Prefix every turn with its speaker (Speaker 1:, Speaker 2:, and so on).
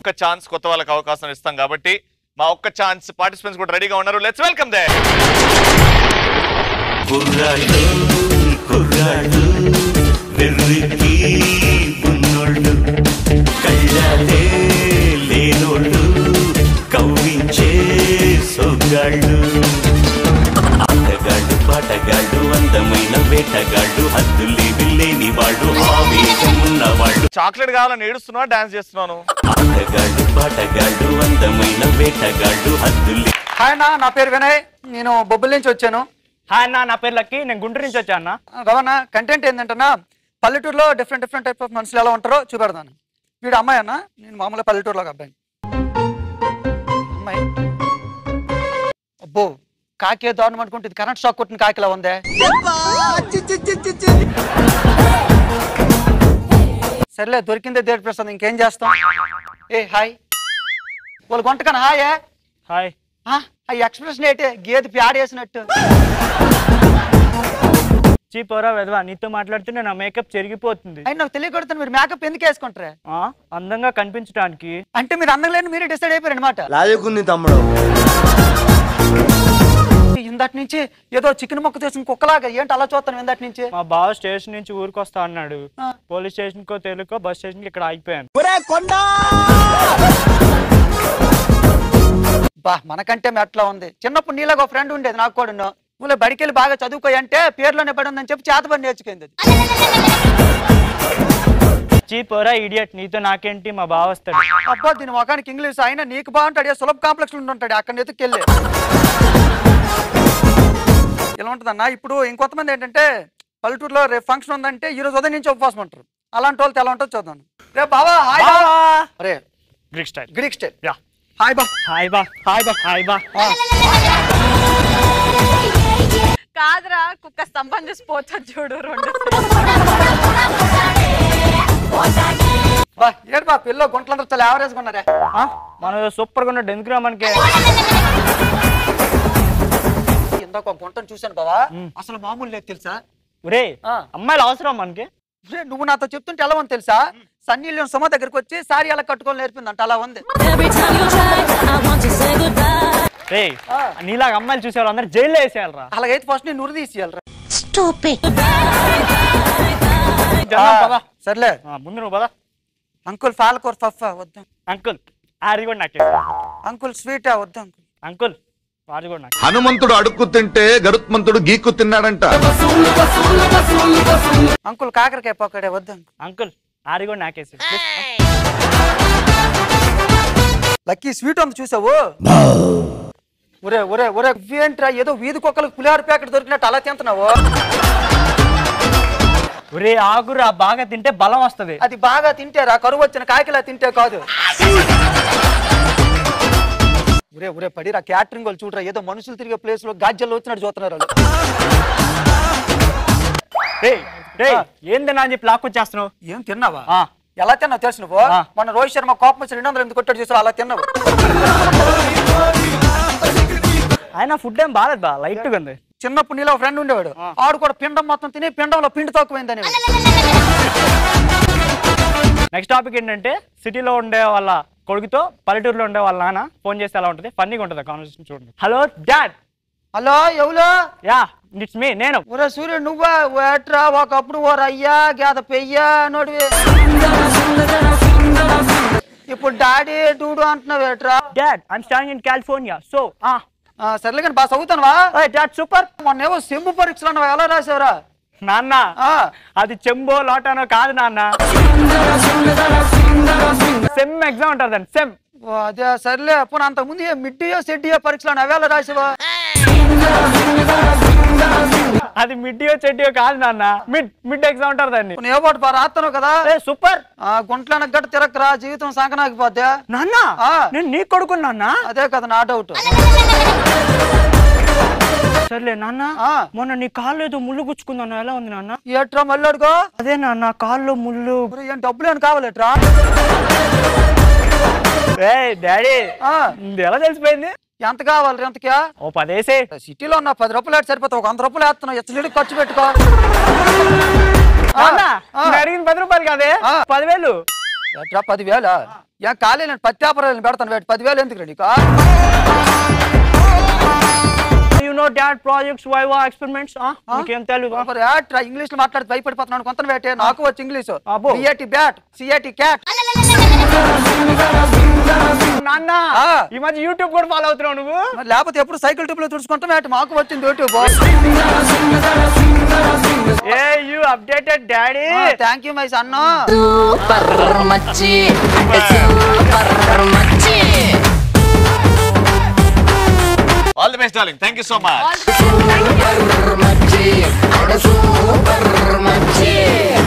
Speaker 1: ఒక్క ఛాన్స్ కొత్త వాళ్ళకి అవకాశం ఇస్తాం కాబట్టి మా ఒక్క ఛాన్స్ పార్టిసిపెంట్స్ కూడా రెడీగా ఉన్నారు లెట్స్ వెల్కమ్ దే
Speaker 2: కుర్రాళ్ళు కుర్రాళ్ళు వెర్రికి ఉన్నోళ్ళు కళ్ళదే లేనోళ్ళు కవ్వించే సొగ్గాళ్ళు ఆటగాళ్ళు పాటగాళ్ళు అందమైన వేటగాళ్ళు హద్దులేవి లేని వాళ్ళు ఆవేశం ఉన్నవాళ్ళు
Speaker 1: చాక్లెట్ కావాలని ఏడుస్తున్నా డాన్స్ చేస్తున్నాను
Speaker 2: ఆటగాళ్ళు పాటగాళ్ళు అందమైన వేటగాళ్ళు హద్దులే
Speaker 3: హాయ్ అన్న నా పేరు వినయ్ నేను బొబ్బుల నుంచి వచ్చాను
Speaker 4: హాయ్ అన్న నా పేరు లక్కీ నేను గుంటూరు నుంచి వచ్చా అన్న
Speaker 3: రవణ కంటెంట్ ఏంటంటేనా పల్లెటూరులో డిఫరెంట్ డిఫరెంట్ టైప్ ఆఫ్ మనుషులు ఎలా ఉంటారో చూపెడతాను వీడు అమ్మాయి అన్న నేను మామూలుగా పల్లెటూరులో ఒక అబ్బాయి అమ్మాయి అబ్బో కాకే దారుణం అనుకుంటే ఇది కరెంట్ షాక్ కొట్టిన కాకిలా ఉందే సర్లే దొరికిందే దేడి ప్రసాద్ ఇంకేం చేస్తాం ఏ హాయ్ వాళ్ళు కొంటకన హాయే
Speaker 4: హాయ్
Speaker 3: ఆ ఎక్స్ప్రెషన్ ఏంటి గేదె ప్యాడేసినట్టు
Speaker 4: చీపోరా వెదవా నీతో మాట్లాడుతుంటే నా మేకప్ చెరిగిపోతుంది
Speaker 3: అయినా నాకు తెలియకూడదు మీరు మేకప్ ఎందుకు వేసుకుంటారా
Speaker 4: ఆ, అందంగా కనిపించడానికి
Speaker 3: అంటే మీరు అందం లేని మీరే డిసైడ్ అయిపోయారు అనమాట
Speaker 5: లాజిక్ ఉంది తమ్ముడు
Speaker 3: ఇందటి నుంచి ఏదో చికెన్ మొక్క తీసుకుని కుక్కలాగా ఏంటి అలా చూస్తాను ఇందటి నుంచి
Speaker 4: మా బావ స్టేషన్ నుంచి ఊరికి వస్తా అన్నాడు
Speaker 3: ఆ.
Speaker 4: పోలీస్ స్టేషన్ కో తెలుకో బస్ స్టేషన్ కి ఇక్కడ ఆగిపోయాను
Speaker 3: బా మనకంటే మెట్లా ఉంది చిన్నప్పుడు నీలాగా ఒక ఫ్రెండ్ ఉండేది నాకు కూడా నువ్వు బడికెళ్ళి బాగా చదువుకోయి అంటే పేర్లోనే పడి ఉందని చెప్పి చేతబడి నేర్చుకుంది అది.
Speaker 4: చీపోరా ఇడియట్ నీతో నాకేంటి మా బావ వస్తాడు
Speaker 3: అబ్బా దీని మొఖానికి ఇంగ్లీష్ అయినా నీకు బాగుంటాడు ఏ సులభ కాంప్లెక్స్ ఉంటాడు అక్కడ ఎత్తుకెళ్ళి ఇలా ఉంటుందన్న ఇప్పుడు ఇంకొంతమంది ఏంటంటే పల్లెటూరులో రేపు ఫంక్షన్ ఉందంటే ఈ రోజు ఉదయం నుంచి ఉపవాసం ఉంటారు అలాంటి వాళ్ళతో ఎలా ఉంటుందో చూద్దాం రే బావా హాయ్ బా రే
Speaker 4: గ్రీక్ స్టైల్
Speaker 3: గ్రీక్ స్టైల్
Speaker 4: యా
Speaker 3: హాయ్ బా
Speaker 4: హాయ్ బా హాయ్ బా హాయ్ బా
Speaker 6: కాదురా కుక్క స్తంభం చూసి పోతుంది చూడు రెండు
Speaker 3: బా ఏడు బా పిల్ల గుంటలందరూ చాలా యావరేజ్ ఉన్నారే
Speaker 4: ఆ, మన సూపర్ గా ఉన్నాడు ఎందుకురా మనకి
Speaker 3: ఇందాక ఒక గుంటను చూశాను బావా అసలు మామూలు లేదు తెలుసా
Speaker 4: ఒరే
Speaker 3: ఆ.
Speaker 4: అమ్మాయిలు అవసరం మనకి
Speaker 3: ఒరే, నువ్వు నాతో చెప్తుంటే ఎలా ఉంది తెలుసా సన్నీ లియోన్ సుమ దగ్గరికి వచ్చి సారీ ఎలా కట్టుకొని నేర్పిందంట అలా ఉంది
Speaker 7: Every time you try, I want to say goodbye.
Speaker 4: రే
Speaker 3: ఆ.
Speaker 4: నీలాగా అమ్మాయిలు చూసేవాళ్ళు అందరు జైల్లో వేసేయాలరా
Speaker 3: అలాగైతే ఫస్ట్ నేను నురి తీసేయాలరా
Speaker 7: Stop it.
Speaker 3: సర్లే
Speaker 4: ముందు నువ్వు పదా
Speaker 3: అంకుల్ ఫాల్కోర్ ఫఫా వద్దాం
Speaker 4: అంకుల్ ఆడి కూడా నాకే
Speaker 3: అంకుల్ స్వీటా వద్దాం అంకుల్
Speaker 4: అంకుల్ వాడి కూడా నాకు
Speaker 8: హనుమంతుడు అడుక్కు తింటే గరుత్మంతుడు గీక్కు తిన్నాడంట
Speaker 3: అంకుల్ కాకరకాయ పక్కడే వద్దాం
Speaker 4: అంకుల్ ఆడి కూడా నాకేసి
Speaker 3: లక్కీ స్వీట్ ఉంది చూసావు ఒరే ఒరే ఒరే ఇవేంట్రా ఏదో వీధి కుక్కలకు పులిహార ప్యాకెట్ దొరికినట్టు అలా తింటున్నావు
Speaker 4: ఒరే ఆగురా బాగా తింటే బలం వస్తది
Speaker 3: అది బాగా తింటేరా కరువు వచ్చిన కాకిలా తింటే కాదు ఒరే ఒరే పడిరా క్యాటరింగ్ వాళ్ళు చూడరా ఏదో మనుషులు తిరిగే ప్లేస్ లో గాజ్జల్లో వచ్చినట్టు చూస్తున్నారు వాళ్ళు
Speaker 4: రే రే
Speaker 3: ఆ.
Speaker 4: ఏందన్నా అని చెప్పి లాక్కొచ్చేస్తున్నావు
Speaker 3: ఏం తిన్నావా
Speaker 4: ఆ.
Speaker 3: ఎలా తిన్నావు తెలుసు నువ్వు
Speaker 4: ఆ.
Speaker 3: మన రోహిత్ శర్మ కోపం వచ్చి రెండు వందలు ఎందుకు కొట్టాడు చూసావు అలా తిన్నావు
Speaker 4: ఆయన ఫుడ్ ఏం బాగాలేదు బా లైట్ గా ఉంది
Speaker 3: చిన్నప్పుడు నీలో ఫ్రెండ్ ఉండేవాడు ఆడు కూడా పిండం మొత్తం తిని పిండంలో పిండి తక్కువైందని
Speaker 4: నెక్స్ట్ టాపిక్ ఏంటంటే సిటీలో ఉండే వాళ్ళ కొడుకుతో పల్లెటూరులో ఉండే వాళ్ళ నాన్న ఫోన్ చేస్తే ఎలా ఉంటుంది ఫన్నీగా ఉంటుంది కాన్వర్సేషన్ చూడండి హలో డాడ్
Speaker 3: హలో ఎవరు
Speaker 4: యా ఇట్స్ మీ నేను
Speaker 3: ఒరే సూర్య నువ్వా ఏట్రా ఒకప్పుడు ఓ రయ్యా గేద పెయ్యా నోడివి ఇప్పుడు డాడీ డూడు అంటున్నావు ఏట్రా
Speaker 4: dad I'm staying in California so ah
Speaker 3: ah, సర్లే కానీ బాగా చదువుతానువా
Speaker 4: డాడ్ సూపర్
Speaker 3: మొన్న ఏవో సెంబు పరీక్షలు అన్నావు ఎలా రాసావురా
Speaker 4: నాన్న
Speaker 3: ఆ,
Speaker 4: అది చెంబో లోటానో కాదు నాన్న సెమ్ ఎగ్జామ్ ఉంటుంది దాన్ని సెమ్
Speaker 3: ఓ, అదే సర్లే పోనీ అంతకు ముందు మిడ్డియో సెడ్డియో పరీక్షలు అన్నావు ఎలా రాసావా
Speaker 4: అది మిడ్డియో చెడ్డియో కాదు నాన్న మిడ్ మిడ్ ఎగ్జామ్ అంటారు దాన్ని
Speaker 3: పోనీ ఏ పాటు బాగా రాస్తాను కదా
Speaker 4: ఏ సూపర్
Speaker 3: ఆ గుంట్లన గట్ట తిరగరా జీవితం సంకనాకపోతే
Speaker 4: నాన్న
Speaker 3: ఆ.
Speaker 4: నేను నీ కొడుకు నాన్న
Speaker 3: అదే కదా నా డౌట్
Speaker 4: సర్లే నాన్న
Speaker 3: ఆ.
Speaker 4: మొన్న నీ కాళ్ళు ఏదో ముళ్ళు గుచ్చుకుందాను ఎలా ఉంది నాన్న
Speaker 3: ఏట్రా మళ్ళీ అడుగో
Speaker 4: అదే నాన్న కాళ్ళు ముళ్ళు
Speaker 3: ఒరేయ్, ఏం డబ్బులు ఏం కావాలేట్రా
Speaker 4: ఏ డాడీ
Speaker 3: ఆ,
Speaker 4: ఇది ఎలా తెలిసిపోయింది
Speaker 3: ఎంత కావాలి ఎంతకా
Speaker 4: ఓ పదేసే
Speaker 3: సిటీలో ఉన్న పది రూపాయలు అయితే సరిపోతావు ఒక వంద రూపాయలు వేస్తున్నావు ఎచ్చలిడి ఖర్చు పెట్టుకో ఆ,
Speaker 4: నాన్న
Speaker 3: ఆ.
Speaker 4: నేను అడిగిన పది రూపాయలు కాదే
Speaker 3: ఆ.
Speaker 4: పదివేలు
Speaker 3: ఎట్రా పదివేల ఏం కాలేను పత్తి వ్యాపారాలు పెడతాను వేటి పదివేలు ఎందుకు నీకు
Speaker 4: you know that projects viva experiments నీకేం తెలియదు
Speaker 3: మరి ఏట్రా ఇంగ్లీష్ లో మాట్లాడి భయపడిపోతున్నాను కొంత వేటే నాకు వచ్చి ఇంగ్లీష్
Speaker 4: అబ్బో.
Speaker 3: బిఏటి బ్యాట్ సిఏటి క్యాట్
Speaker 4: నాన్న
Speaker 3: ఆ.
Speaker 4: ఈ మధ్య యూట్యూబ్ కూడా ఫాలో అవుతున్నావు నువ్వు
Speaker 3: మరి లేకపోతే ఎప్పుడు సైకిల్ ట్యూబ్ లో తుడుచుకుంటాం వేటి మాకు వచ్చింది YouTube
Speaker 4: are you updated daddy
Speaker 3: thank you my son
Speaker 7: super మచ్చి అంటే సూపర్ మచ్చి
Speaker 1: all the best darling thank you so much
Speaker 7: మచ్చి అంటే సూపర్ మచ్చి